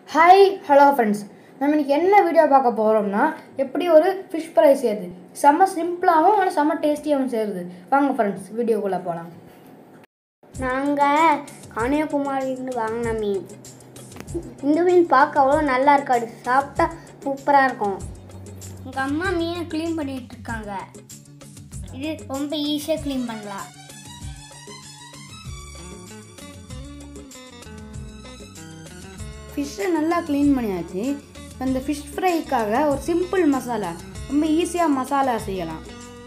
hi hello friends நம்ம இன்னைக்கு என்ன வீடியோ பார்க்க போகிறோம்னா எப்படி ஒரு ஃபிஷ் ஃப்ரை செய்யுது செம்ம சிம்பிளாகவும் ஆனால் செம்ம டேஸ்டியாகவும் செய்யுது வாங்க ஃப்ரெண்ட்ஸ் வீடியோக்குள்ளே போகலாம் நாங்கள் கன்னியாகுமரியிலிருந்து வாங்கின மீன் இந்த மீன் பார்க்க அவ்வளோ நல்லா இருக்காது சாப்பிட்டா சூப்பராக இருக்கும் எங்கள் அம்மா மீனை க்ளீன் பண்ணிட்டு இருக்காங்க இது ரொம்ப ஈஸியாக க்ளீன் பண்ணலாம் ஃபிஷ்ஷை நல்லா க்ளீன் பண்ணியாச்சு இப்போ இந்த ஃபிஷ் ஃப்ரைக்காக ஒரு சிம்பிள் மசாலா ரொம்ப ஈஸியாக மசாலா செய்யலாம்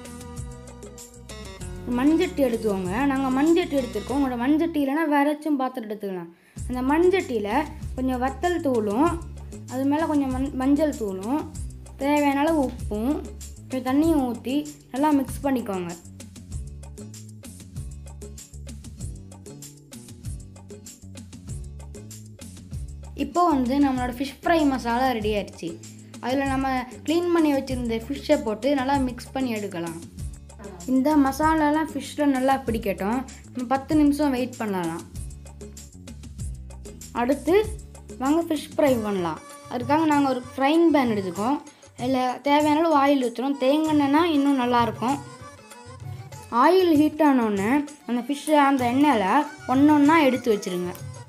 மண்சட்டி எடுத்துக்கோங்க நாங்கள் மண்சட்டி எடுத்துருக்கோம் உங்களோட மண்சட்டி இல்லைன்னா வேற ஏதாச்சும் பாத்திரம் எடுத்துக்கலாம் அந்த மண்சட்டியில் கொஞ்சம் வத்தல் தூளும் அது மேலே கொஞ்சம் மண் மஞ்சள் தூளும் தேவையான அளவு உப்பும் கொஞ்சம் தண்ணியும் ஊற்றி நல்லா மிக்ஸ் பண்ணிக்கோங்க இப்போ வந்து நம்மளோட ஃபிஷ் ஃப்ரை மசாலா ரெடி ஆயிடுச்சு அதில் நம்ம க்ளீன் பண்ணி வச்சுருந்த ஃபிஷ்ஷை போட்டு நல்லா மிக்ஸ் பண்ணி எடுக்கலாம் இந்த மசாலாலாம் ஃபிஷ்ஷில் நல்லா பிடிக்கட்டும் நம்ம பத்து நிமிஷம் வெயிட் பண்ணலாம் அடுத்து வாங்க ஃபிஷ் ஃப்ரை பண்ணலாம் அதுக்காக நாங்கள் ஒரு ஃப்ரைங் பேன் எடுத்துக்கோம் அதில் தேவையான அளவு ஆயில் ஊற்றுறோம் தேங்காய்னா இன்னும் நல்லாயிருக்கும் ஆயில் ஹீட் ஆனோடனே அந்த ஃபிஷ்ஷை அந்த எண்ணெயில் ஒன்று ஒன்றா எடுத்து வச்சுருங்க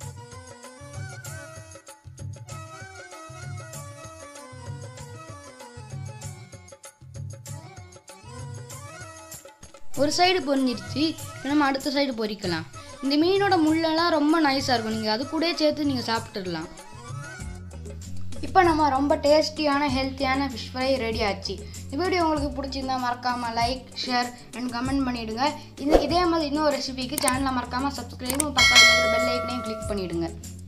ஒரு சைடு பொரிஞ்சிருச்சு இப்போ நம்ம அடுத்த சைடு பொரிக்கலாம் இந்த மீனோட முள்ளெல்லாம் ரொம்ப நைஸாக இருக்கும் நீங்கள் அது கூடயே சேர்த்து நீங்கள் சாப்பிட்டுடலாம் இப்போ நம்ம ரொம்ப டேஸ்டியான ஹெல்த்தியான ஃபிஷ் ஃப்ரை ரெடி ஆச்சு இந்த வீடியோ உங்களுக்கு பிடிச்சிருந்தா மறக்காமல் லைக் ஷேர் அண்ட் கமெண்ட் பண்ணிவிடுங்க இது இதே மாதிரி இன்னொரு ரெசிபிக்கு சேனலை மறக்காமல் சப்ஸ்கிரைபும் பக்கத்தில் இருக்கிற பெல் ஐக்கனையும் கிளிக் பண்ணிவிடுங்க